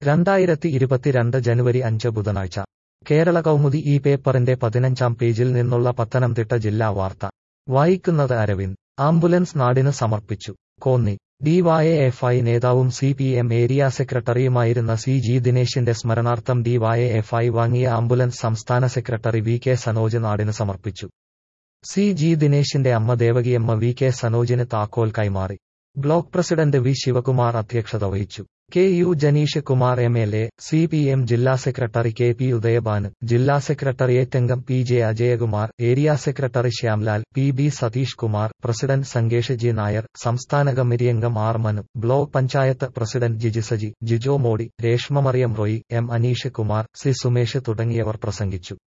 രണ്ടായിരത്തി ഇരുപത്തിരണ്ട് ജനുവരി അഞ്ച് ബുധനാഴ്ച കേരള കൗമുദി ഈ പേപ്പറിന്റെ പതിനഞ്ചാം പേജിൽ നിന്നുള്ള പത്തനംതിട്ട ജില്ലാ വാർത്ത വായിക്കുന്നത് അരവിന്ദ് ആംബുലൻസ് നാടിന് സമർപ്പിച്ചു കോന്നി ഡിവൈഎഫ്ഐ നേതാവും സി പി എം ഏരിയ സെക്രട്ടറിയുമായിരുന്ന സി ജി ദിനേശിന്റെ സ്മരണാർത്ഥം ഡിവൈഎഫ്ഐ വാങ്ങിയ ആംബുലൻസ് സംസ്ഥാന സെക്രട്ടറി വി കെ സനോജ് നാടിന് സമർപ്പിച്ചു സി ജി ദിനേശിന്റെ അമ്മ ദേവകിയമ്മ വി കെ സനോജിന് താക്കോൽ കൈമാറി ബ്ലോക്ക് പ്രസിഡന്റ് വി ശിവകുമാർ അധ്യക്ഷത വഹിച്ചു K U Janeesh Kumar M L A C P M ജില്ലാ സെക്രട്ടറി കെ പി ഉദയഭാന് ജില്ലാ സെക്രട്ടറിയേറ്റ് അംഗം P J Ajayakumar area secretary Shyamlal P B Satheesh Kumar president Sangesh G Nair സംസ്ഥാന കമ്മിറ്റി അംഗം R Manu block panchayat president Jiji Saji Jijo Modi Reshma Mariyam Roy M Aneesh Kumar C Sumesh തുടങ്ങിയവർ പ്രസംഗിച്ചു